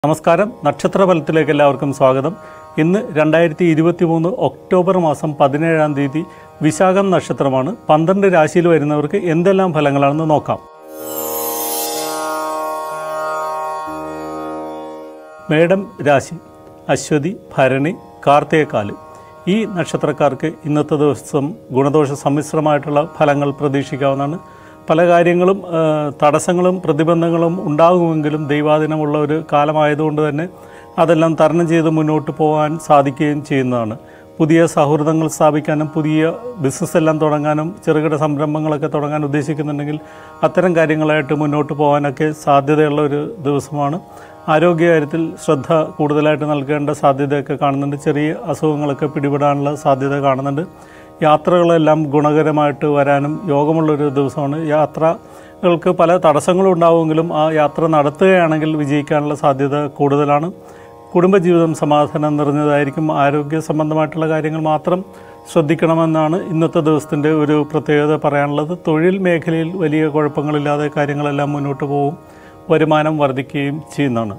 നമസ്കാരം നക്ഷത്രഫലത്തിലേക്ക് എല്ലാവർക്കും സ്വാഗതം ഇന്ന് രണ്ടായിരത്തി ഇരുപത്തി മൂന്ന് ഒക്ടോബർ മാസം പതിനേഴാം തീയതി വിശാഖം നക്ഷത്രമാണ് പന്ത്രണ്ട് രാശിയിൽ വരുന്നവർക്ക് എന്തെല്ലാം ഫലങ്ങളാണെന്ന് നോക്കാം മേടം രാശി അശ്വതി ഭരണി കാർത്തികക്കാല് ഈ നക്ഷത്രക്കാർക്ക് ഇന്നത്തെ ദിവസം ഗുണദോഷ സമ്മിശ്രമായിട്ടുള്ള ഫലങ്ങൾ പ്രതീക്ഷിക്കാവുന്നതാണ് പല കാര്യങ്ങളും ആ, തടസ്സങ്ങളും പ്രതിബന്ധങ്ങളും ഉണ്ടാകുമെങ്കിലും ദൈവാധീനമുള്ള ഒരു കാലമായതുകൊണ്ട് തന്നെ അതെല്ലാം തരണം ചെയ്ത് മുന്നോട്ട് പോകാൻ സാധിക്കുകയും ചെയ്യുന്നതാണ് പുതിയ സൗഹൃദങ്ങൾ സ്ഥാപിക്കാനും പുതിയ ബിസിനസ് എല്ലാം തുടങ്ങാനും ചെറുകിട സംരംഭങ്ങളൊക്കെ തുടങ്ങാൻ ഉദ്ദേശിക്കുന്നുണ്ടെങ്കിൽ അത്തരം കാര്യങ്ങളായിട്ട് മുന്നോട്ട് പോകാനൊക്കെ സാധ്യതയുള്ള ഒരു ദിവസമാണ് ആരോഗ്യകാര്യത്തിൽ ശ്രദ്ധ കൂടുതലായിട്ട് നൽകേണ്ട സാധ്യതയൊക്കെ കാണുന്നുണ്ട് ചെറിയ അസുഖങ്ങളൊക്കെ പിടിപെടാനുള്ള സാധ്യത കാണുന്നുണ്ട് യാത്രകളെല്ലാം ഗുണകരമായിട്ട് വരാനും യോഗമുള്ളൊരു ദിവസമാണ് യാത്രകൾക്ക് പല തടസ്സങ്ങളും ഉണ്ടാവുമെങ്കിലും ആ യാത്ര നടത്തുകയാണെങ്കിൽ വിജയിക്കാനുള്ള സാധ്യത കൂടുതലാണ് കുടുംബജീവിതം സമാധാനം നിറഞ്ഞതായിരിക്കും ആരോഗ്യ സംബന്ധമായിട്ടുള്ള കാര്യങ്ങൾ മാത്രം ശ്രദ്ധിക്കണമെന്നാണ് ഇന്നത്തെ ദിവസത്തിൻ്റെ ഒരു പ്രത്യേകത പറയാനുള്ളത് തൊഴിൽ മേഖലയിൽ വലിയ കുഴപ്പങ്ങളില്ലാതെ കാര്യങ്ങളെല്ലാം മുന്നോട്ട് പോകും വരുമാനം വർദ്ധിക്കുകയും ചെയ്യുന്നതാണ്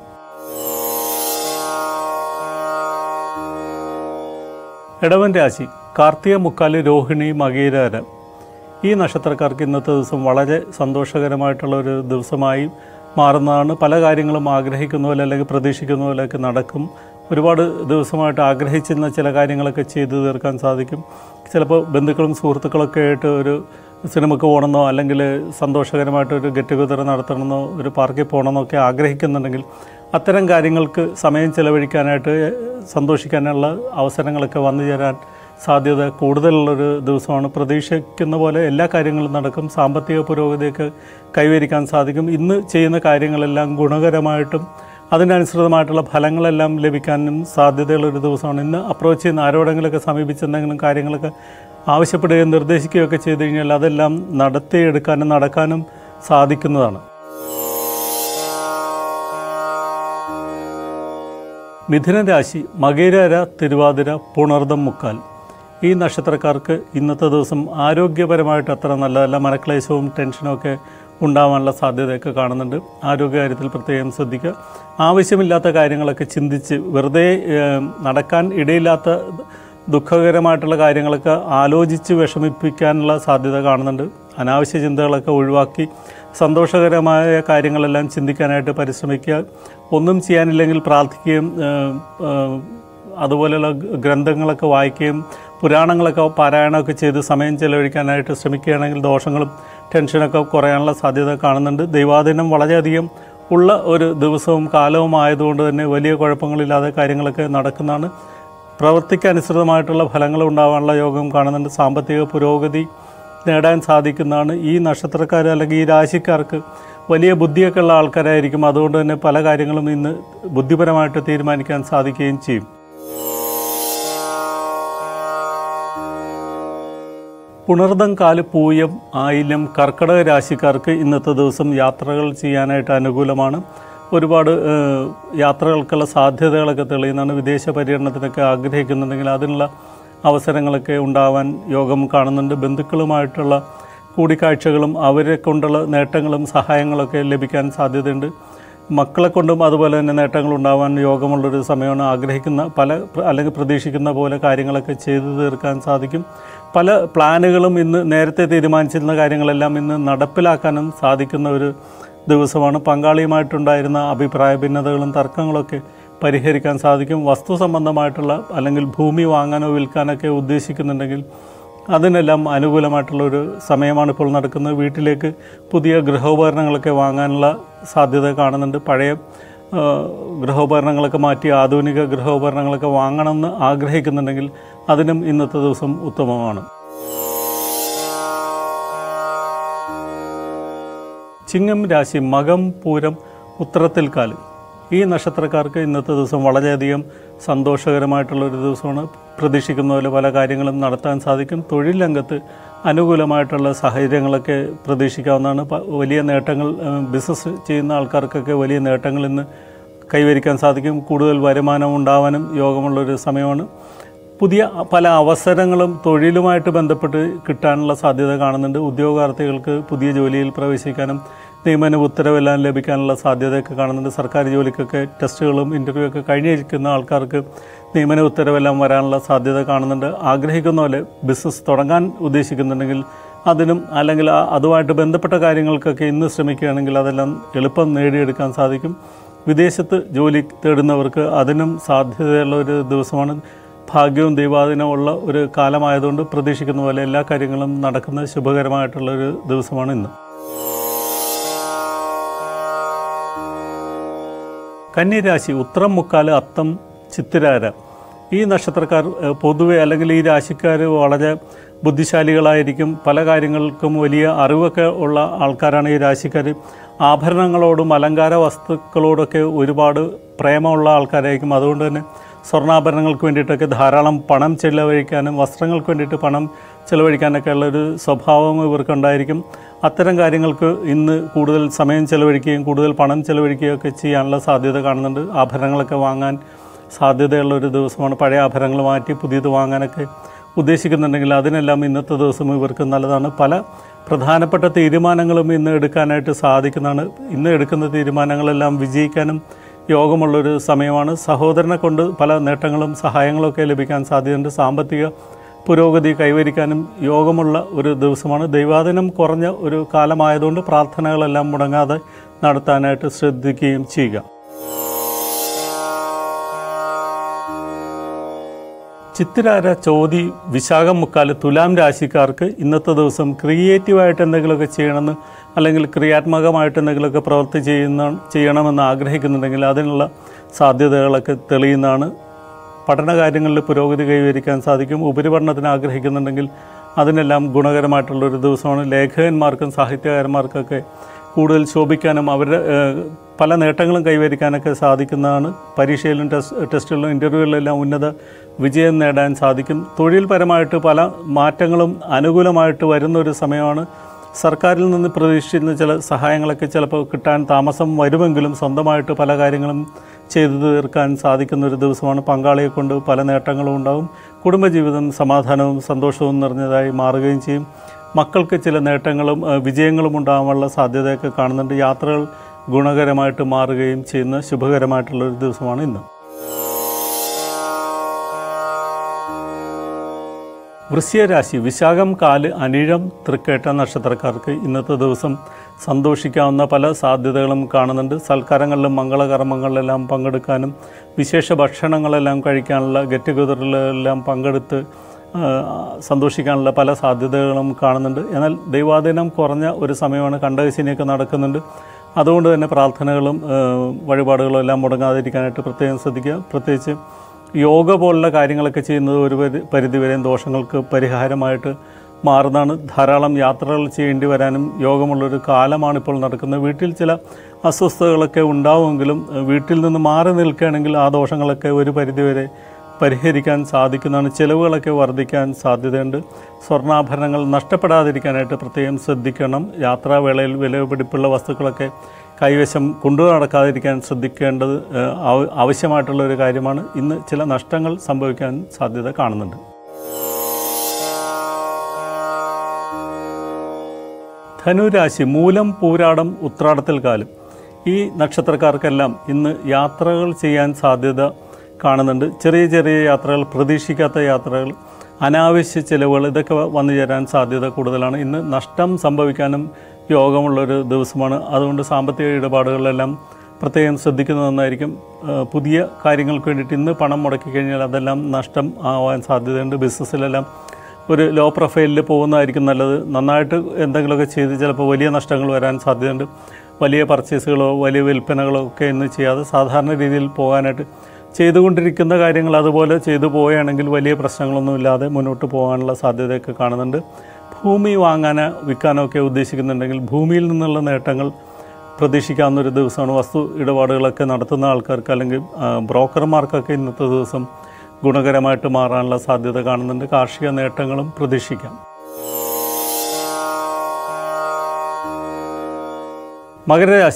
ഇടവൻ രാശി കാർത്തിക മുക്കാല് രോഹിണി മകീരര ഈ നക്ഷത്രക്കാർക്ക് ഇന്നത്തെ ദിവസം വളരെ സന്തോഷകരമായിട്ടുള്ള ഒരു ദിവസമായി മാറുന്നതാണ് പല കാര്യങ്ങളും ആഗ്രഹിക്കുന്ന പോലെ അല്ലെങ്കിൽ പ്രതീക്ഷിക്കുന്ന പോലെയൊക്കെ നടക്കും ഒരുപാട് ദിവസമായിട്ട് ആഗ്രഹിച്ചിരുന്ന ചില കാര്യങ്ങളൊക്കെ ചെയ്തു തീർക്കാൻ സാധിക്കും ചിലപ്പോൾ ബന്ധുക്കളും സുഹൃത്തുക്കളൊക്കെ ആയിട്ട് ഒരു സിനിമക്ക് പോകണമെന്നോ അല്ലെങ്കിൽ സന്തോഷകരമായിട്ട് ഒരു ഗെറ്റ് ടുഗദർ നടത്തണമെന്നോ ഒരു പാർക്കിൽ പോകണമെന്നോ ഒക്കെ ആഗ്രഹിക്കുന്നുണ്ടെങ്കിൽ അത്തരം കാര്യങ്ങൾക്ക് സമയം ചെലവഴിക്കാനായിട്ട് സന്തോഷിക്കാനുള്ള അവസരങ്ങളൊക്കെ വന്നു ചേരാൻ സാധ്യത കൂടുതലുള്ളൊരു ദിവസമാണ് പ്രതീക്ഷിക്കുന്ന പോലെ എല്ലാ കാര്യങ്ങളും നടക്കും സാമ്പത്തിക പുരോഗതിയൊക്കെ കൈവരിക്കാൻ സാധിക്കും ഇന്ന് ചെയ്യുന്ന കാര്യങ്ങളെല്ലാം ഗുണകരമായിട്ടും അതിനനുസൃതമായിട്ടുള്ള ഫലങ്ങളെല്ലാം ലഭിക്കാനും സാധ്യതയുള്ളൊരു ദിവസമാണ് ഇന്ന് അപ്രോച്ച് ചെയ്യുന്ന ആരോടെങ്കിലുമൊക്കെ സമീപിച്ച് എന്തെങ്കിലും കാര്യങ്ങളൊക്കെ ആവശ്യപ്പെടുകയും നിർദ്ദേശിക്കുകയൊക്കെ ചെയ്തു കഴിഞ്ഞാൽ അതെല്ലാം നടത്തിയെടുക്കാനും നടക്കാനും സാധിക്കുന്നതാണ് മിഥുന രാശി മകേരര തിരുവാതിര പുണർദം മുക്കാൽ ഈ നക്ഷത്രക്കാർക്ക് ഇന്നത്തെ ദിവസം ആരോഗ്യപരമായിട്ട് അത്ര നല്ലതല്ല മനക്ലേശവും ടെൻഷനും ഒക്കെ ഉണ്ടാവാനുള്ള സാധ്യതയൊക്കെ കാണുന്നുണ്ട് ആരോഗ്യകാര്യത്തിൽ പ്രത്യേകം ശ്രദ്ധിക്കുക ആവശ്യമില്ലാത്ത കാര്യങ്ങളൊക്കെ ചിന്തിച്ച് വെറുതെ ഏഹ്, നടക്കാൻ ഇടയില്ലാത്ത ദുഃഖകരമായിട്ടുള്ള കാര്യങ്ങളൊക്കെ ആലോചിച്ച് വിഷമിപ്പിക്കാനുള്ള സാധ്യത കാണുന്നുണ്ട് അനാവശ്യ ചിന്തകളൊക്കെ ഒഴിവാക്കി സന്തോഷകരമായ കാര്യങ്ങളെല്ലാം ചിന്തിക്കാനായിട്ട് പരിശ്രമിക്കുക ഒന്നും ചെയ്യാനില്ലെങ്കിൽ പ്രാർത്ഥിക്കുകയും ഏഹ്, ഏഹ്, അതുപോലെയുള്ള ഗ്രന്ഥങ്ങളൊക്കെ വായിക്കുകയും പുരാണങ്ങളൊക്കെ പാരായണമൊക്കെ ചെയ്ത് സമയം ചെലവഴിക്കാനായിട്ട് ശ്രമിക്കുകയാണെങ്കിൽ ദോഷങ്ങളും ടെൻഷനൊക്കെ കുറയാനുള്ള സാധ്യത കാണുന്നുണ്ട് ദൈവാധീനം വളരെയധികം ഉള്ള ഒരു ദിവസവും കാലവും ആയതുകൊണ്ട് തന്നെ വലിയ കുഴപ്പങ്ങളില്ലാതെ കാര്യങ്ങളൊക്കെ നടക്കുന്നതാണ് പ്രവൃത്തിക്ക് അനുസൃതമായിട്ടുള്ള ഫലങ്ങൾ ഉണ്ടാവാനുള്ള യോഗം കാണുന്നുണ്ട് സാമ്പത്തിക പുരോഗതി നേടാൻ സാധിക്കുന്നതാണ് ഈ നക്ഷത്രക്കാർ അല്ലെങ്കിൽ ഈ രാശിക്കാർക്ക് വലിയ ബുദ്ധിയൊക്കെ ഉള്ള ആൾക്കാരായിരിക്കും അതുകൊണ്ട് തന്നെ പല കാര്യങ്ങളും ഇന്ന് ബുദ്ധിപരമായിട്ട് തീരുമാനിക്കാൻ സാധിക്കുകയും ചെയ്യും പുണർദം കാല് പൂയം ആയില്യം കർക്കടക രാശിക്കാർക്ക് ഇന്നത്തെ ദിവസം യാത്രകൾ ചെയ്യാനായിട്ട് അനുകൂലമാണ് ഒരുപാട് ഏഹ്, യാത്രകൾക്കുള്ള സാധ്യതകളൊക്കെ തെളിയുന്നതാണ് വിദേശ പര്യടനത്തിനൊക്കെ ആഗ്രഹിക്കുന്നുണ്ടെങ്കിൽ അതിനുള്ള അവസരങ്ങളൊക്കെ ഉണ്ടാവാൻ യോഗം കാണുന്നുണ്ട് ബന്ധുക്കളുമായിട്ടുള്ള കൂടിക്കാഴ്ചകളും അവരെ കൊണ്ടുള്ള നേട്ടങ്ങളും സഹായങ്ങളൊക്കെ ലഭിക്കാൻ സാധ്യതയുണ്ട് മക്കളെ കൊണ്ടും അതുപോലെ തന്നെ നേട്ടങ്ങൾ ഉണ്ടാവാൻ യോഗമുള്ളൊരു സമയമാണ് ആഗ്രഹിക്കുന്ന പല പ്ര- അല്ലെങ്കിൽ പ്രതീക്ഷിക്കുന്ന പോലെ കാര്യങ്ങളൊക്കെ ചെയ്തു തീർക്കാൻ സാധിക്കും പല പ്ലാനുകളും ഇന്ന് നേരത്തെ തീരുമാനിച്ചിരുന്ന കാര്യങ്ങളെല്ലാം ഇന്ന് നടപ്പിലാക്കാനും സാധിക്കുന്ന ഒരു ദിവസമാണ് പങ്കാളിയുമായിട്ടുണ്ടായിരുന്ന അഭിപ്രായ ഭിന്നതകളും തർക്കങ്ങളൊക്കെ പരിഹരിക്കാൻ സാധിക്കും വസ്തു സംബന്ധമായിട്ടുള്ള അല്ലെങ്കിൽ ഭൂമി വാങ്ങാനോ വിൽക്കാനൊക്കെ ഉദ്ദേശിക്കുന്നുണ്ടെങ്കിൽ അതിനെല്ലാം അനുകൂലമായിട്ടുള്ള ഒരു സമയമാണ് ഇപ്പോൾ നടക്കുന്നത് വീട്ടിലേക്ക് പുതിയ ഗൃഹോപകരണങ്ങളൊക്കെ വാങ്ങാനുള്ള സാധ്യത കാണുന്നുണ്ട് പഴയ ആ, ഗൃഹോപകരണങ്ങളൊക്കെ മാറ്റി ആധുനിക ഗൃഹോപകരണങ്ങളൊക്കെ വാങ്ങണമെന്ന് ആഗ്രഹിക്കുന്നുണ്ടെങ്കിൽ അതിനും ഇന്നത്തെ ദിവസം ഉത്തമമാണ് ചിങ്ങം രാശി മകം പൂരം ഉത്തരത്തിൽ കാല് ഈ നക്ഷത്രക്കാർക്ക് ഇന്നത്തെ ദിവസം വളരെയധികം സന്തോഷകരമായിട്ടുള്ള ഒരു ദിവസമാണ് പ്രതീക്ഷിക്കുന്ന പോലെ പല കാര്യങ്ങളും നടത്താൻ സാധിക്കും തൊഴിൽ രംഗത്ത് അനുകൂലമായിട്ടുള്ള സാഹചര്യങ്ങളൊക്കെ പ്രതീക്ഷിക്കാവുന്നതാണ് പ- വലിയ നേട്ടങ്ങൾ ഏഹ്, ബിസിനസ് ചെയ്യുന്ന ആൾക്കാർക്കൊക്കെ വലിയ നേട്ടങ്ങൾ ഇന്ന് കൈവരിക്കാൻ സാധിക്കും കൂടുതൽ വരുമാനം ഉണ്ടാവാനും യോഗമുള്ളൊരു സമയമാണ് പുതിയ പല അവസരങ്ങളും തൊഴിലുമായിട്ട് ബന്ധപ്പെട്ട് കിട്ടാനുള്ള സാധ്യത കാണുന്നുണ്ട് ഉദ്യോഗാർത്ഥികൾക്ക് പുതിയ ജോലിയിൽ പ്രവേശിക്കാനും നിയമന ഉത്തരവെല്ലാം ലഭിക്കാനുള്ള സാധ്യതയൊക്കെ കാണുന്നുണ്ട് സർക്കാർ ജോലിക്കൊക്കെ ടെസ്റ്റുകളും ഇൻ്റർവ്യൂ ഒക്കെ കഴിഞ്ഞിരിക്കുന്ന ആൾക്കാർക്ക് നിയമന ഉത്തരവെല്ലാം വരാനുള്ള സാധ്യത കാണുന്നുണ്ട് ആഗ്രഹിക്കുന്ന പോലെ ബിസിനസ് തുടങ്ങാൻ ഉദ്ദേശിക്കുന്നുണ്ടെങ്കിൽ അതിനും അല്ലെങ്കിൽ ആ- അതുമായിട്ട് ബന്ധപ്പെട്ട കാര്യങ്ങൾക്കൊക്കെ ഇന്ന് ശ്രമിക്കുകയാണെങ്കിൽ അതെല്ലാം എളുപ്പം നേടിയെടുക്കാൻ സാധിക്കും വിദേശത്ത് ജോലി തേടുന്നവർക്ക് അതിനും സാധ്യതയുള്ള ഒരു ദിവസമാണ് ഭാഗ്യവും ദൈവാധീനവും ഉള്ള ഒരു കാലമായതുകൊണ്ട് പ്രതീക്ഷിക്കുന്ന പോലെ എല്ലാ കാര്യങ്ങളും നടക്കുന്ന ശുഭകരമായിട്ടുള്ള ഒരു ദിവസമാണ് ഇന്ന് കന്നിരാശി ഉത്രം മുക്കാല് അത്തം ചിത്തിരാര ഈ നക്ഷത്രക്കാർ ഏഹ്, പൊതുവെ അല്ലെങ്കിൽ ഈ രാശിക്കാർ വളരെ ബുദ്ധിശാലികളായിരിക്കും പല കാര്യങ്ങൾക്കും വലിയ അറിവൊക്കെ ഉള്ള ആൾക്കാരാണ് ഈ രാശിക്കാർ ആഭരണങ്ങളോടും അലങ്കാര വസ്തുക്കളോടൊക്കെ ഒരുപാട് പ്രേമമുള്ള ആൾക്കാരായിരിക്കും അതുകൊണ്ട് തന്നെ സ്വർണ്ണാഭരണങ്ങൾക്ക് വേണ്ടിയിട്ടൊക്കെ ധാരാളം പണം ചെലവഴിക്കാനും വസ്ത്രങ്ങൾക്ക് വേണ്ടിയിട്ട് പണം ചെലവഴിക്കാനൊക്കെ ഉള്ള ഒരു സ്വഭാവം ഇവർക്കുണ്ടായിരിക്കും അത്തരം കാര്യങ്ങൾക്ക് ഇന്ന് കൂടുതൽ സമയം ചെലവഴിക്കുകയും കൂടുതൽ പണം ചെലവഴിക്കുകയും ഒക്കെ ചെയ്യാനുള്ള സാധ്യത കാണുന്നുണ്ട് ആഭരണങ്ങളൊക്കെ വാങ്ങാൻ സാധ്യതയുള്ള ഒരു ദിവസമാണ് പഴയ ആഭരണങ്ങൾ മാറ്റി പുതിയത് വാങ്ങാനൊക്കെ ഉദ്ദേശിക്കുന്നുണ്ടെങ്കിൽ അതിനെല്ലാം ഇന്നത്തെ ദിവസം ഇവർക്ക് നല്ലതാണ് പല പ്രധാനപ്പെട്ട തീരുമാനങ്ങളും ഇന്ന് എടുക്കാനായിട്ട് സാധിക്കുന്നതാണ് ഇന്ന് എടുക്കുന്ന തീരുമാനങ്ങളെല്ലാം വിജയിക്കാനും യോഗമുള്ളൊരു സമയമാണ് സഹോദരനെ കൊണ്ട് പല നേട്ടങ്ങളും സഹായങ്ങളും ഒക്കെ ലഭിക്കാൻ സാധ്യതയുണ്ട് സാമ്പത്തിക പുരോഗതി കൈവരിക്കാനും യോഗമുള്ള ഒരു ദിവസമാണ് ദൈവാദിനം കുറഞ്ഞ ഒരു കാലമായതുകൊണ്ട് പ്രാർത്ഥനകളെല്ലാം മുടങ്ങാതെ നടത്താനായിട്ട് ശ്രദ്ധിക്കുകയും ചെയ്യുക ചിത്തിരാര ചോതി വിശാഖം മുക്കാല് തുലാം രാശിക്കാർക്ക് ഇന്നത്തെ ദിവസം ക്രിയേറ്റീവായിട്ട് എന്തെങ്കിലുമൊക്കെ ചെയ്യണമെന്ന് അല്ലെങ്കിൽ ക്രിയാത്മകമായിട്ട് എന്തെങ്കിലുമൊക്കെ പ്രവൃത്തി ചെയ്യുന്ന ചെയ്യണമെന്ന് ആഗ്രഹിക്കുന്നുണ്ടെങ്കിൽ അതിനുള്ള സാധ്യതകളൊക്കെ തെളിയുന്നതാണ് പഠനകാര്യങ്ങളിൽ പുരോഗതി കൈവരിക്കാൻ സാധിക്കും ഉപരിപഠനത്തിന് ആഗ്രഹിക്കുന്നുണ്ടെങ്കിൽ അതിനെല്ലാം ഗുണകരമായിട്ടുള്ളൊരു ദിവസമാണ് ലേഖകന്മാർക്കും സാഹിത്യകാരന്മാർക്കൊക്കെ കൂടുതൽ ശോഭിക്കാനും അവരുടെ ഏഹ്, പല നേട്ടങ്ങളും കൈവരിക്കാനൊക്കെ സാധിക്കുന്നതാണ് പരീക്ഷയിലും ടെസ്റ്റ് ടെസ്റ്റുകളിലും ഇൻ്റർവ്യൂകളിലെല്ലാം ഉന്നത വിജയം നേടാൻ സാധിക്കും തൊഴിൽപരമായിട്ട് പല മാറ്റങ്ങളും അനുകൂലമായിട്ട് വരുന്ന ഒരു സമയമാണ് സർക്കാരിൽ നിന്ന് പ്രതീക്ഷിച്ചിരുന്ന ചില സഹായങ്ങളൊക്കെ ചിലപ്പോൾ കിട്ടാൻ താമസം വരുമെങ്കിലും സ്വന്തമായിട്ട് പല കാര്യങ്ങളും ചെയ്തു തീർക്കാൻ സാധിക്കുന്ന ഒരു ദിവസമാണ് പങ്കാളിയെ കൊണ്ട് പല നേട്ടങ്ങളും ഉണ്ടാവും കുടുംബജീവിതം സമാധാനവും സന്തോഷവും നിറഞ്ഞതായി മാറുകയും ചെയ്യും മക്കൾക്ക് ചില നേട്ടങ്ങളും ഏഹ്, വിജയങ്ങളും ഉണ്ടാകാനുള്ള സാധ്യതയൊക്കെ കാണുന്നുണ്ട് യാത്രകൾ ഗുണകരമായിട്ട് മാറുകയും ചെയ്യുന്ന ശുഭകരമായിട്ടുള്ള ഒരു ദിവസമാണ് ഇന്ന് വൃശ്യരാശി വിശാഖം കാല് അനിഴം തൃക്കേട്ട നക്ഷത്രക്കാർക്ക് ഇന്നത്തെ ദിവസം സന്തോഷിക്കാവുന്ന പല സാധ്യതകളും കാണുന്നുണ്ട് സൽക്കാരങ്ങളിലും മംഗളകർമ്മങ്ങളിലെല്ലാം പങ്കെടുക്കാനും വിശേഷ ഭക്ഷണങ്ങളെല്ലാം കഴിക്കാനുള്ള ഗെറ്റ് ടുഗദറിലെല്ലാം പങ്കെടുത്ത് ആ, സന്തോഷിക്കാനുള്ള പല സാധ്യതകളും കാണുന്നുണ്ട് എന്നാൽ ദൈവാധീനം കുറഞ്ഞ ഒരു സമയമാണ് കണ്ടകശിനിയൊക്കെ നടക്കുന്നുണ്ട് അതുകൊണ്ട് തന്നെ പ്രാർത്ഥനകളും ആ, വഴിപാടുകളും എല്ലാം മുടങ്ങാതിരിക്കാനായിട്ട് പ്രത്യേകം ശ്രദ്ധിക്കുക പ്രത്യേകിച്ച് യോഗ പോലുള്ള കാര്യങ്ങളൊക്കെ ചെയ്യുന്നത് ഒരു പരി- പരിധിവരെയും ദോഷങ്ങൾക്ക് പരിഹാരമായിട്ട് മാറുന്നതാണ് ധാരാളം യാത്രകൾ ചെയ്യേണ്ടി വരാനും യോഗമുള്ളൊരു കാലമാണ് ഇപ്പോൾ നടക്കുന്നത് വീട്ടിൽ ചില അസ്വസ്ഥതകളൊക്കെ ഉണ്ടാവുമെങ്കിലും ഏഹ്, വീട്ടിൽ നിന്ന് മാറി നിൽക്കുകയാണെങ്കിൽ ആ ദോഷങ്ങളൊക്കെ ഒരു പരിധിവരെ പരിഹരിക്കാൻ സാധിക്കുന്നതാണ് ചിലവുകളൊക്കെ വർദ്ധിക്കാൻ സാധ്യതയുണ്ട് സ്വർണ്ണാഭരണങ്ങൾ നഷ്ടപ്പെടാതിരിക്കാനായിട്ട് പ്രത്യേകം ശ്രദ്ധിക്കണം യാത്രാവേളയിൽ വിലപിടിപ്പുള്ള വസ്തുക്കളൊക്കെ കൈവശം കൊണ്ടു നടക്കാതിരിക്കാൻ ശ്രദ്ധിക്കേണ്ടത് ഏഹ്, ആവ- ആവശ്യമായിട്ടുള്ള ഒരു കാര്യമാണ് ഇന്ന് ചില നഷ്ടങ്ങൾ സംഭവിക്കാൻ സാധ്യത കാണുന്നുണ്ട് ധനുരാശി മൂലം പൂരാടം ഉത്രാടത്തിൽ കാലം ഈ നക്ഷത്രക്കാർക്കെല്ലാം ഇന്ന് യാത്രകൾ ചെയ്യാൻ സാധ്യത കാണുന്നുണ്ട് ചെറിയ ചെറിയ യാത്രകൾ പ്രതീക്ഷിക്കാത്ത യാത്രകൾ അനാവശ്യ ചിലവുകൾ ഇതൊക്കെ വന്നു ചേരാൻ സാധ്യത കൂടുതലാണ് ഇന്ന് നഷ്ടം സംഭവിക്കാനും യോഗമുള്ളൊരു ദിവസമാണ് അതുകൊണ്ട് സാമ്പത്തിക ഇടപാടുകളിലെല്ലാം പ്രത്യേകം ശ്രദ്ധിക്കുന്നത് നന്നായിരിക്കും ആ, പുതിയ കാര്യങ്ങൾക്ക് വേണ്ടിയിട്ട് ഇന്ന് പണം മുടക്കി കഴിഞ്ഞാൽ അതെല്ലാം നഷ്ടം ആവാൻ സാധ്യതയുണ്ട് ബിസിനസ്സിലെല്ലാം ഒരു ലോ പ്രൊഫൈലിൽ പോകുന്നതായിരിക്കും നല്ലത് നന്നായിട്ട് എന്തെങ്കിലുമൊക്കെ ചെയ്ത് ചിലപ്പോൾ വലിയ നഷ്ടങ്ങൾ വരാൻ സാധ്യതയുണ്ട് വലിയ പർച്ചേസുകളോ വലിയ വിൽപ്പനകളോ ഒക്കെ ഇന്ന് ചെയ്യാതെ സാധാരണ രീതിയിൽ പോകാനായിട്ട് ചെയ്തുകൊണ്ടിരിക്കുന്ന കാര്യങ്ങൾ അതുപോലെ ചെയ്തു പോവുകയാണെങ്കിൽ വലിയ പ്രശ്നങ്ങളൊന്നും ഇല്ലാതെ മുന്നോട്ട് പോകാനുള്ള സാധ്യതയൊക്കെ കാണുന്നുണ്ട് ഭൂമി വാങ്ങാനോ വിൽക്കാനോ ഒക്കെ ഉദ്ദേശിക്കുന്നുണ്ടെങ്കിൽ ഭൂമിയിൽ നിന്നുള്ള നേട്ടങ്ങൾ പ്രതീക്ഷിക്കാവുന്ന ഒരു ദിവസമാണ് വസ്തു ഇടപാടുകളൊക്കെ നടത്തുന്ന ആൾക്കാർക്ക് അല്ലെങ്കിൽ ആ, ബ്രോക്കർമാർക്കൊക്കെ ഇന്നത്തെ ദിവസം ഗുണകരമായിട്ട് മാറാനുള്ള സാധ്യത കാണുന്നുണ്ട് കാർഷിക നേട്ടങ്ങളും പ്രതീക്ഷിക്കാം മകരരാശി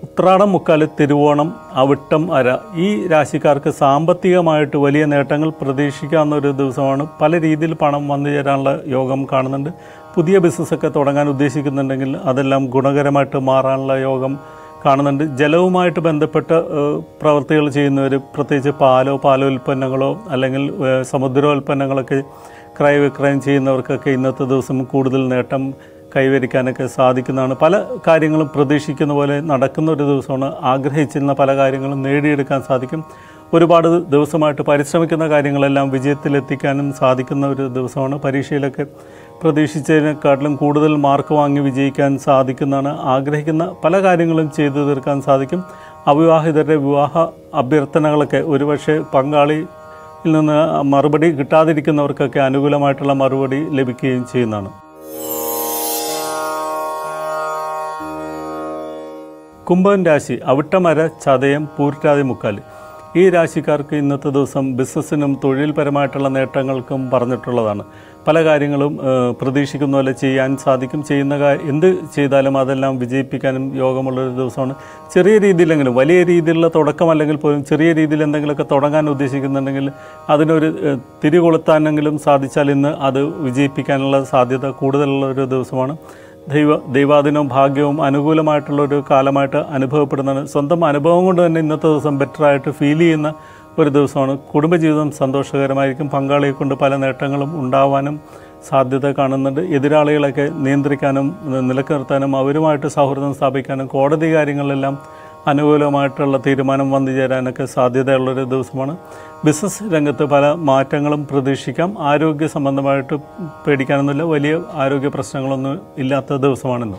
ഉത്രാടം മുക്കാല് തിരുവോണം അവിട്ടം അര ഈ രാശിക്കാർക്ക് സാമ്പത്തികമായിട്ട് വലിയ നേട്ടങ്ങൾ പ്രതീക്ഷിക്കാവുന്ന ഒരു ദിവസമാണ് പല രീതിയിൽ പണം വന്നു ചേരാനുള്ള യോഗം കാണുന്നുണ്ട് പുതിയ ബിസിനസ്സൊക്കെ തുടങ്ങാൻ ഉദ്ദേശിക്കുന്നുണ്ടെങ്കിൽ അതെല്ലാം ഗുണകരമായിട്ട് മാറാനുള്ള യോഗം കാണുന്നുണ്ട് ജലവുമായിട്ട് ബന്ധപ്പെട്ട ഏഹ്, പ്രവൃത്തികൾ ചെയ്യുന്നവർ പ്രത്യേകിച്ച് പാലോ പാലോ ഉൽപ്പന്നങ്ങളോ അല്ലെങ്കിൽ ഏഹ്, സമുദ്രോൽപ്പന്നങ്ങളൊക്കെ ക്രയവിക്രയം ചെയ്യുന്നവർക്കൊക്കെ ഇന്നത്തെ ദിവസം കൂടുതൽ നേട്ടം കൈവരിക്കാനൊക്കെ സാധിക്കുന്നതാണ് പല കാര്യങ്ങളും പ്രതീക്ഷിക്കുന്ന പോലെ നടക്കുന്ന ഒരു ദിവസമാണ് ആഗ്രഹിച്ചിരുന്ന പല കാര്യങ്ങളും നേടിയെടുക്കാൻ സാധിക്കും ഒരുപാട് ദിവസമായിട്ട് പരിശ്രമിക്കുന്ന കാര്യങ്ങളെല്ലാം വിജയത്തിലെത്തിക്കാനും സാധിക്കുന്ന ഒരു ദിവസമാണ് പരീക്ഷയിലൊക്കെ പ്രതീക്ഷിച്ചതിനെക്കാട്ടിലും കൂടുതൽ മാർക്ക് വാങ്ങി വിജയിക്കാൻ സാധിക്കുന്നതാണ് ആഗ്രഹിക്കുന്ന പല കാര്യങ്ങളും ചെയ്തു തീർക്കാൻ സാധിക്കും അവിവാഹിതരുടെ വിവാഹ അഭ്യർത്ഥനകളൊക്കെ ഒരുപക്ഷെ പങ്കാളിയിൽ നിന്ന് മറുപടി കിട്ടാതിരിക്കുന്നവർക്കൊക്കെ അനുകൂലമായിട്ടുള്ള മറുപടി ലഭിക്കുകയും ചെയ്യുന്നതാണ് കുംഭൻ രാശി അവിട്ടമര ചതയം പൂരിട്ടാതി മുക്കാൽ ഈ രാശിക്കാർക്ക് ഇന്നത്തെ ദിവസം ബിസിനസ്സിനും തൊഴിൽപരമായിട്ടുള്ള നേട്ടങ്ങൾക്കും പറഞ്ഞിട്ടുള്ളതാണ് പല കാര്യങ്ങളും ഏഹ്, പ്രതീക്ഷിക്കുന്ന പോലെ ചെയ്യാൻ സാധിക്കും ചെയ്യുന്ന കാ- എന്ത് ചെയ്താലും അതെല്ലാം വിജയിപ്പിക്കാനും യോഗമുള്ളൊരു ദിവസമാണ് ചെറിയ രീതിയിലെങ്കിലും വലിയ രീതിയിലുള്ള തുടക്കം അല്ലെങ്കിൽ പോലും ചെറിയ രീതിയിൽ എന്തെങ്കിലുമൊക്കെ തുടങ്ങാൻ ഉദ്ദേശിക്കുന്നുണ്ടെങ്കിൽ അതിനൊരു ഏഹ്, തിരികൊളുത്താനെങ്കിലും സാധിച്ചാൽ ഇന്ന് അത് വിജയിപ്പിക്കാനുള്ള സാധ്യത കൂടുതലുള്ള ഒരു ദിവസമാണ് ദൈവ ദൈവാധീനവും ഭാഗ്യവും അനുകൂലമായിട്ടുള്ള ഒരു കാലമായിട്ട് അനുഭവപ്പെടുന്നതാണ് സ്വന്തം അനുഭവം കൊണ്ട് തന്നെ ഇന്നത്തെ ദിവസം ബെറ്ററായിട്ട് ഫീൽ ചെയ്യുന്ന ഒരു ദിവസമാണ് കുടുംബജീവിതം സന്തോഷകരമായിരിക്കും പങ്കാളിയെ കൊണ്ട് പല നേട്ടങ്ങളും ഉണ്ടാവാനും സാധ്യത കാണുന്നുണ്ട് എതിരാളികളൊക്കെ നിയന്ത്രിക്കാനും നിലക്ക് നിർത്താനും അവരുമായിട്ട് സൗഹൃദം സ്ഥാപിക്കാനും കോടതി കാര്യങ്ങളിലെല്ലാം അനുകൂലമായിട്ടുള്ള തീരുമാനം വന്നു ചേരാനൊക്കെ സാധ്യതയുള്ളൊരു ദിവസമാണ് ബിസിനസ് രംഗത്ത് പല മാറ്റങ്ങളും പ്രതീക്ഷിക്കാം ആരോഗ്യ സംബന്ധമായിട്ട് പേടിക്കാനൊന്നുമില്ല വലിയ ആരോഗ്യ പ്രശ്നങ്ങളൊന്നും ഇല്ലാത്ത ദിവസമാണിന്ന്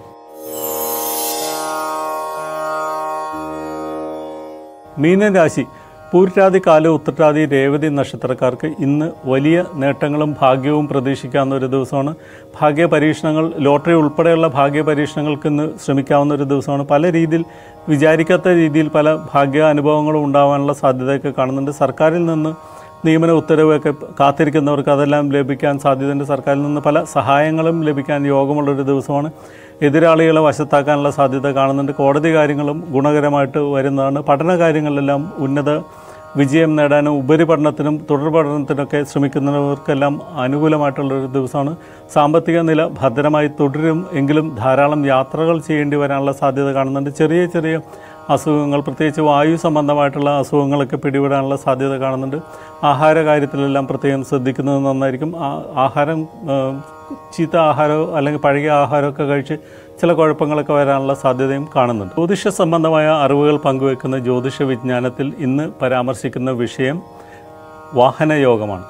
മീനൻ രാശി പൂരിട്ടാതി കാല ഉത്രട്ടാതി രേവതി നക്ഷത്രക്കാർക്ക് ഇന്ന് വലിയ നേട്ടങ്ങളും ഭാഗ്യവും പ്രതീക്ഷിക്കാവുന്ന ഒരു ദിവസമാണ് ഭാഗ്യ പരീക്ഷണങ്ങൾ ലോട്ടറി ഉൾപ്പെടെയുള്ള ഭാഗ്യ പരീക്ഷണങ്ങൾക്ക് ഇന്ന് ശ്രമിക്കാവുന്ന ഒരു ദിവസമാണ് പല രീതിയിൽ വിചാരിക്കാത്ത രീതിയിൽ പല ഭാഗ്യ അനുഭവങ്ങളും ഉണ്ടാവാനുള്ള സാധ്യതയൊക്കെ കാണുന്നുണ്ട് സർക്കാരിൽ നിന്ന് നിയമന ഉത്തരവൊക്കെ കാത്തിരിക്കുന്നവർക്ക് അതെല്ലാം ലഭിക്കാൻ സാധ്യതയുണ്ട് സർക്കാരിൽ നിന്ന് പല സഹായങ്ങളും ലഭിക്കാൻ യോഗമുള്ളൊരു ദിവസമാണ് എതിരാളികളെ വശത്താക്കാനുള്ള സാധ്യത കാണുന്നുണ്ട് കോടതി കാര്യങ്ങളും ഗുണകരമായിട്ട് വരുന്നതാണ് പഠന കാര്യങ്ങളിലെല്ലാം ഉന്നത വിജയം നേടാനും ഉപരിപഠനത്തിനും തുടർ പഠനത്തിനൊക്കെ ശ്രമിക്കുന്നവർക്കെല്ലാം അനുകൂലമായിട്ടുള്ളൊരു ദിവസമാണ് സാമ്പത്തിക നില ഭദ്രമായി തുടരും എങ്കിലും ധാരാളം യാത്രകൾ ചെയ്യേണ്ടി വരാനുള്ള സാധ്യത കാണുന്നുണ്ട് ചെറിയ ചെറിയ അസുഖങ്ങൾ പ്രത്യേകിച്ച് വായു സംബന്ധമായിട്ടുള്ള അസുഖങ്ങളൊക്കെ പിടിപെടാനുള്ള സാധ്യത കാണുന്നുണ്ട് ആഹാര കാര്യത്തിലെല്ലാം പ്രത്യേകം ശ്രദ്ധിക്കുന്നത് നന്നായിരിക്കും ആ- ആഹാരം ആ, ചീത്ത ആഹാരമോ അല്ലെങ്കിൽ പഴകിയ ആഹാരമൊക്കെ കഴിച്ച് ചില കുഴപ്പങ്ങളൊക്കെ വരാനുള്ള സാധ്യതയും കാണുന്നുണ്ട് ജ്യോതിഷ സംബന്ധമായ അറിവുകൾ പങ്കുവെക്കുന്ന ജ്യോതിഷ വിജ്ഞാനത്തിൽ ഇന്ന് പരാമർശിക്കുന്ന വിഷയം വാഹനയോഗമാണ്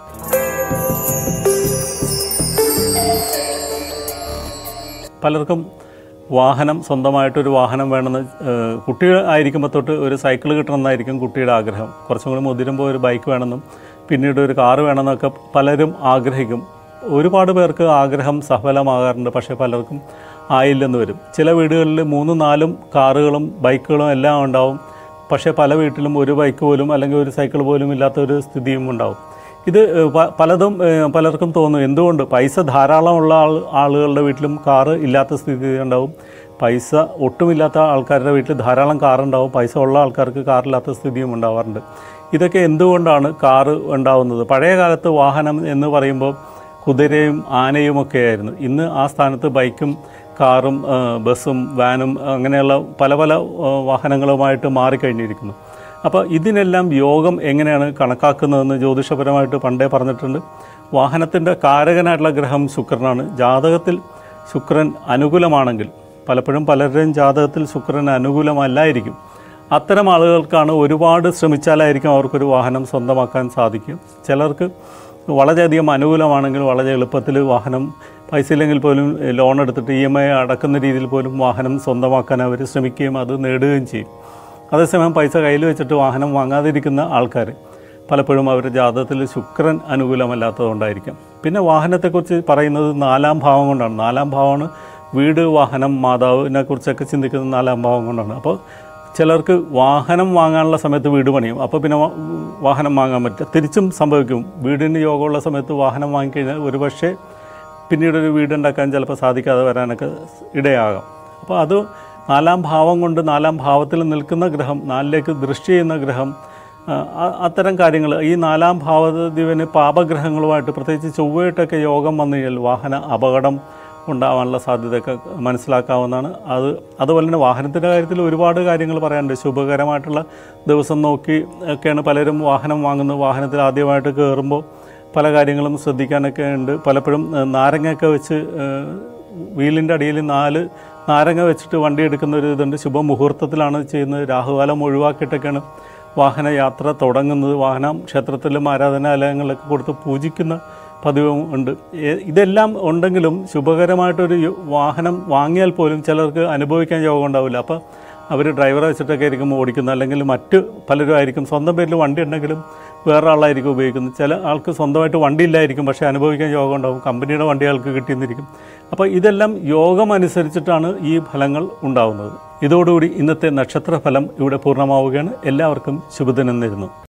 പലർക്കും വാഹനം സ്വന്തമായിട്ടൊരു വാഹനം വേണമെന്ന് ഏഹ്, കുട്ടികൾ ആയിരിക്കുമ്പോൾ തൊട്ട് ഒരു സൈക്കിൾ കിട്ടണമെന്നായിരിക്കും കുട്ടിയുടെ ആഗ്രഹം കുറച്ചും കൂടി മുതിരുമ്പോൾ ഒരു ബൈക്ക് വേണമെന്നും പിന്നീട് ഒരു കാറ് വേണമെന്നൊക്കെ പലരും ആഗ്രഹിക്കും ഒരുപാട് പേർക്ക് ആഗ്രഹം സഫലമാകാറുണ്ട് പക്ഷേ പലർക്കും ആയില്ലെന്ന് വരും ചില വീടുകളിൽ മൂന്നും നാലും കാറുകളും ബൈക്കുകളും എല്ലാം ഉണ്ടാവും പക്ഷേ പല വീട്ടിലും ഒരു ബൈക്ക് പോലും അല്ലെങ്കിൽ ഒരു സൈക്കിൾ പോലും ഇല്ലാത്ത ഒരു സ്ഥിതിയും ഉണ്ടാവും ഇത് ഏഹ്, പ- പലതും ഏഹ്, പലർക്കും തോന്നും എന്തുകൊണ്ട് പൈസ ധാരാളമുള്ള ആൾ ആളുകളുടെ വീട്ടിലും കാറ് ഇല്ലാത്ത സ്ഥിതി ഉണ്ടാവും പൈസ ഒട്ടുമില്ലാത്ത ആൾക്കാരുടെ വീട്ടിൽ ധാരാളം കാറുണ്ടാവും പൈസ ഉള്ള ആൾക്കാർക്ക് കാറില്ലാത്ത സ്ഥിതിയും ഉണ്ടാവാറുണ്ട് ഇതൊക്കെ എന്തുകൊണ്ടാണ് കാറ് ഉണ്ടാവുന്നത് പഴയ കാലത്ത് വാഹനം എന്ന് പറയുമ്പോൾ കുതിരയും ആനയും ഒക്കെ ആയിരുന്നു ഇന്ന് ആ സ്ഥാനത്ത് ബൈക്കും കാറും ആ, ബസ്സും വാനും അങ്ങനെയുള്ള പല പല ആ, വാഹനങ്ങളുമായിട്ട് മാറിക്കഴിഞ്ഞിരിക്കുന്നു അപ്പോൾ ഇതിനെല്ലാം യോഗം എങ്ങനെയാണ് കണക്കാക്കുന്നതെന്ന് ജ്യോതിഷപരമായിട്ട് പണ്ടേ പറഞ്ഞിട്ടുണ്ട് വാഹനത്തിൻ്റെ കാരകനായിട്ടുള്ള ഗ്രഹം ശുക്രനാണ് ജാതകത്തിൽ ശുക്രൻ അനുകൂലമാണെങ്കിൽ പലപ്പോഴും പലരുടെയും ജാതകത്തിൽ ശുക്രൻ അനുകൂലമല്ലായിരിക്കും അത്തരം ആളുകൾക്കാണ് ഒരുപാട് ശ്രമിച്ചാലായിരിക്കും അവർക്കൊരു വാഹനം സ്വന്തമാക്കാൻ സാധിക്കും ചിലർക്ക് വളരെയധികം അനുകൂലമാണെങ്കിൽ വളരെ എളുപ്പത്തിൽ വാഹനം പൈസ ഇല്ലെങ്കിൽ പോലും ലോൺ എടുത്തിട്ട് ഇ എം ഐ അടക്കുന്ന രീതിയിൽ പോലും വാഹനം സ്വന്തമാക്കാൻ അവർ ശ്രമിക്കുകയും അത് നേടുകയും ചെയ്യും അതേസമയം പൈസ കയ്യിൽ വെച്ചിട്ട് വാഹനം വാങ്ങാതിരിക്കുന്ന ആൾക്കാർ പലപ്പോഴും അവരുടെ ജാതകത്തിൽ ശുക്രൻ അനുകൂലമല്ലാത്തതുകൊണ്ടായിരിക്കും പിന്നെ വാഹനത്തെക്കുറിച്ച് പറയുന്നത് നാലാം ഭാവം കൊണ്ടാണ് നാലാം ഭാവമാണ് വീട് വാഹനം മാതാവിനെ കുറിച്ചൊക്കെ ചിന്തിക്കുന്നത് നാലാം ഭാവം കൊണ്ടാണ് അപ്പോൾ ചിലർക്ക് വാഹനം വാങ്ങാനുള്ള സമയത്ത് വീട് പണിയും അപ്പോൾ പിന്നെ വാ- വാഹനം വാങ്ങാൻ പറ്റില്ല തിരിച്ചും സംഭവിക്കും വീടിന് യോഗമുള്ള സമയത്ത് വാഹനം വാങ്ങിക്കഴിഞ്ഞാൽ ഒരുപക്ഷെ പിന്നീട് ഒരു വീടുണ്ടാക്കാൻ ചിലപ്പോൾ സാധിക്കാതെ വരാനൊക്കെ ഇടയാകാം അപ്പോൾ അത് നാലാം ഭാവം കൊണ്ട് നാലാം ഭാവത്തിൽ നിൽക്കുന്ന ഗ്രഹം നാലിലേക്ക് ദൃഷ്ടി ചെയ്യുന്ന ഗ്രഹം ആ, അ- അത്തരം കാര്യങ്ങൾ ഈ നാലാം ഭാവദിവന് പാപഗ്രഹങ്ങളുമായിട്ട് പ്രത്യേകിച്ച് ചൊവ്വയായിട്ടൊക്കെ യോഗം വന്നു കഴിഞ്ഞാൽ വാഹന അപകടം ഉണ്ടാവാനുള്ള സാധ്യതയൊക്കെ മനസ്സിലാക്കാവുന്നതാണ് അത് അതുപോലെ തന്നെ വാഹനത്തിൻ്റെ കാര്യത്തിൽ ഒരുപാട് കാര്യങ്ങൾ പറയാനുണ്ട് ശുഭകരമായിട്ടുള്ള ദിവസം നോക്കി ഒക്കെയാണ് പലരും വാഹനം വാങ്ങുന്നത് വാഹനത്തിൽ ആദ്യമായിട്ട് കയറുമ്പോൾ പല കാര്യങ്ങളും ശ്രദ്ധിക്കാനൊക്കെ ഉണ്ട് പലപ്പോഴും ഏഹ്, നാരങ്ങയൊക്കെ വെച്ച് ഏഹ്, വീലിൻ്റെ അടിയിൽ നാല് നാരങ്ങ വെച്ചിട്ട് വണ്ടി എടുക്കുന്ന ഒരു ഇതുണ്ട് ശുഭമുഹൂർത്തത്തിലാണ് ചെയ്യുന്നത് രാഹുകാലം ഒഴിവാക്കിയിട്ടൊക്കെയാണ് വാഹന യാത്ര തുടങ്ങുന്നത് വാഹനം ക്ഷേത്രത്തിലും ആരാധനാലയങ്ങളിലൊക്കെ കൊടുത്ത് പൂജിക്കുന്ന പതിവും ഉണ്ട് ഏ- ഇതെല്ലാം ഉണ്ടെങ്കിലും ശുഭകരമായിട്ടൊരു യോ- വാഹനം വാങ്ങിയാൽ പോലും ചിലർക്ക് അനുഭവിക്കാൻ യോഗം ഉണ്ടാവില്ല അപ്പോൾ അവർ ഡ്രൈവറെ വെച്ചിട്ടൊക്കെ ആയിരിക്കും ഓടിക്കുന്നത് അല്ലെങ്കിൽ മറ്റ് പലരും ആയിരിക്കും സ്വന്തം പേരിൽ വണ്ടി ഉണ്ടെങ്കിലും വേറെ ആളായിരിക്കും ഉപയോഗിക്കുന്നത് ചില ആൾക്ക് സ്വന്തമായിട്ട് വണ്ടി ഇല്ലായിരിക്കും പക്ഷേ അനുഭവിക്കാൻ യോഗം ഉണ്ടാവും കമ്പനിയുടെ വണ്ടി ആൾക്ക് കിട്ടിയെന്നിരിക്കും അപ്പോൾ ഇതെല്ലാം യോഗം അനുസരിച്ചിട്ടാണ് ഈ ഫലങ്ങൾ ഉണ്ടാവുന്നത് ഇതോടുകൂടി ഇന്നത്തെ നക്ഷത്ര ഫലം ഇവിടെ പൂർണ്ണമാവുകയാണ് എല്ലാവർക്കും ശുഭദിനം നേരുന്നു